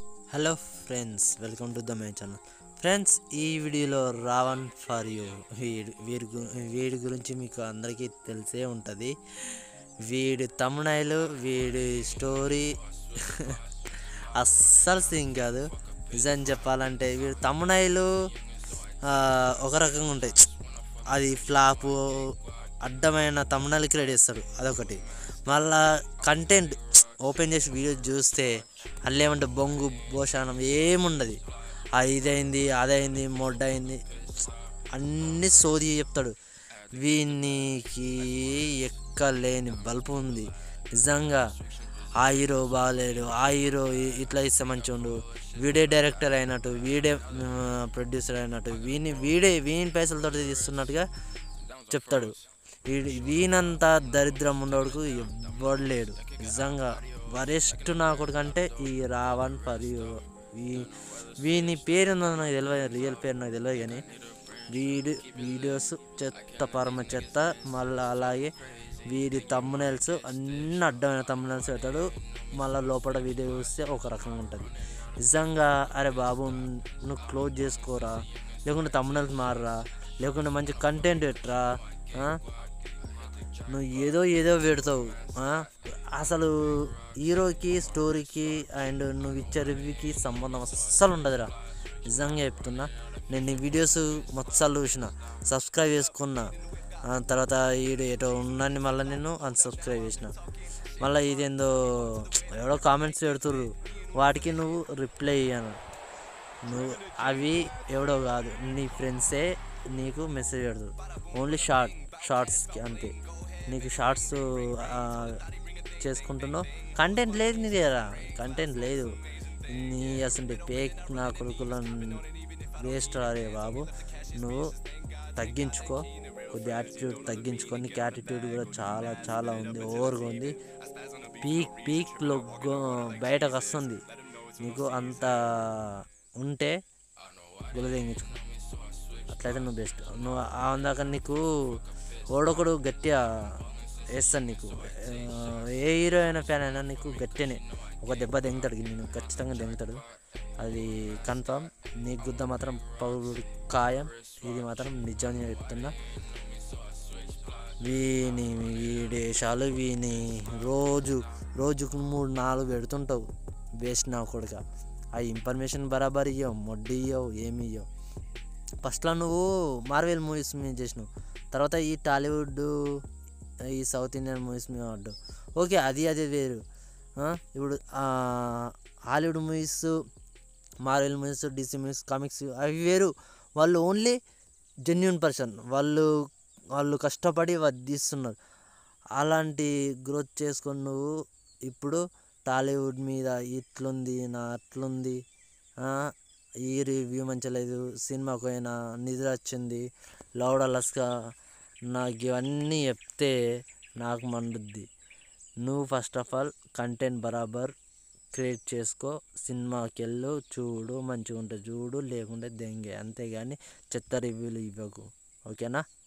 Hello friends welcome to the my channel friends ఈ వీడియోలో Raavan for you వీడి వీడి గు- వీడి గురించి మీకు అందరికీ తెలిసే ఉంటుంది వీడి తమ్ముడైలు వీడి స్టోరీ అస్సలు సీన్ కాదు నిజం చెప్పాలంటే వీడి తమ్ముడైలు ఒక రకంగా ఉంటాయి అది ఫ్లాపు అడ్డమైన తమ్ముడైలు క్రియేట్ చేస్తాడు అదొకటి మళ్ళా కంటెంట్ ఓపెన్ చేసి వీడియో చూస్తే అల్లేమంటే బొంగు భోషానం ఏముండదు ఆ ఇదైంది అదైంది మొడ్డైంది అన్ని సోది చెప్తాడు వీనికి ఎక్కలేని బల్పు ఉంది నిజంగా ఆ హీరో బాగాలేడు ఆ హీరో ఇ- ఇట్లా ఇస్తే మంచిగా ఉండు వీడే డైరెక్టర్ అయినట్టు వీడే ప్రొడ్యూసర్ అయినట్టు వీని వీడే వీని పైసలతో తీస్తున్నట్టుగా చెప్తాడు వీడి వీనంత దరిద్రం ఉండోడుకు ఎవ్వడు లేడు నిజంగా వరెస్ట్ నా కొడుకంటే ఈ రావణ్ పరి వీ వీని పేరు ఏందో నాకు తెలియదు రియల్ పేరు నాకు తెలియదు కానీ వీడి వీడియోస్ చెత్త పరమ చెత్త మళ్ళీ అలాగే వీడి తమ్మునెల్స్ అన్ని అడ్డమైన తమ్మునెల్స్ పెడతాడు మళ్ళీ లోపల వీడియో చూస్తే ఒక రకంగా ఉంటుంది నిజంగా అరే బాబు నువ్వు క్లోజ్ చేసుకోరా లేకుంటే తమ్మునెల్స్ మారరా లేకుంటే మంచి కంటెంట్ పెట్టరా ఆ? నువ్వు ఏదో ఏదో పెడతావు ఆ? అసలు హీరోకి స్టోరీకి అండ్ నువ్వు ఇచ్చే రివ్యూకి సంబంధం అస్సలు ఉండదురా నిజంగా చెప్తున్నా నేను నీ వీడియోస్ మొత్తం చూసిన సబ్స్క్రైబ్ చేసుకున్నా ఆ తర్వాత ఈడు ఏటో ఉన్నాన్ని మళ్ళీ నేను అన్సబ్స్క్రైబ్ చేసిన మళ్ళీ ఇదేందో ఎవడో కామెంట్స్ పెడుతుర్రు వాటికి నువ్వు రిప్లై ఇయ్యాను నువ్వు అవి ఎవడో కాదు నీ ఫ్రెండ్సే నీకు మెసేజ్ పెడతారు ఓన్లీ షార్ట్ షార్ట్స్కి అంతే నీకు షార్ట్స్ చేసుకుంటున్నావు కంటెంట్ లేదు నీ దగ్గర కంటెంట్ లేదు నీ అసలు పేక్ నా కొడుకుల వేస్ట్ రే బాబు నువ్వు తగ్గించుకో కొద్ది యాటిట్యూడ్ తగ్గించుకో నీకు యాటిట్యూడ్ కూడా చాలా చాలా ఉంది ఓవర్గా ఉంది పీక్ పీక్లో బయటకు వస్తుంది నీకు అంత ఉంటే గులదెంగించుకో అట్లయితే నువ్వు బెస్ట్ నువ్వు ఆ అందాక నీకు ఓడొకడు గట్టిగా వేస్తాను నీకు ఆ, ఏ హీరో అయినా ఫ్యాన్ అయినా నీకు గట్టినే ఒక దెబ్బ దెంగుతాడు నేను ఖచ్చితంగా దెంగుతాడు అది కన్ఫామ్ నీ గుద్ద మాత్రం పౌరుడు ఖాయం ఇది మాత్రం నిజంగా చెప్తున్నా వీని వీడేషాలు వీని రోజు రోజుకు మూడు నాలుగు పెడుతుంటావు వేస్ట్ నా కొడుక ఆ ఇన్ఫర్మేషన్ బరాబర్ ఇవ్వవు మొడ్డి ఇవ్వవు ఏమి ఇవ్వవు ఫస్ట్లో నువ్వు మార్వెల్ మూవీస్ మీద చేసినావు తర్వాత ఈ టాలీవుడ్ ఈ సౌత్ ఇండియన్ మూవీస్ మీద పడ్డావు ఓకే అది అది వేరు ఆ, ఇప్పుడు ఆ, Hollywood movies Marvel movies DC movies comics అవి వేరు వాళ్ళు ఓన్లీ జెన్యున్ పర్సన్ వాళ్ళు వాళ్ళు కష్టపడి వడ్డిస్తున్నారు అలాంటి గ్రోత్ చేసుకొని నువ్వు ఇప్పుడు టాలీవుడ్ మీద ఇట్లుంది నా అట్లుంది ఆ, ఈ రివ్యూ మంచిగా లేదు సినిమాకు పోయినా నిద్ర వచ్చింది లౌడ్ అలస్గా నాకు ఇవన్నీ చెప్తే నాకు మండుద్ది నువ్వు ఫస్ట్ ఆఫ్ ఆల్ కంటెంట్ బరాబర్ క్రియేట్ చేసుకో సినిమాకి వెళ్ళు చూడు మంచిగా ఉంటే చూడు లేకుంటే దెంగే అంతేగాని చెత్త రివ్యూలు ఇవ్వకు ఓకేనా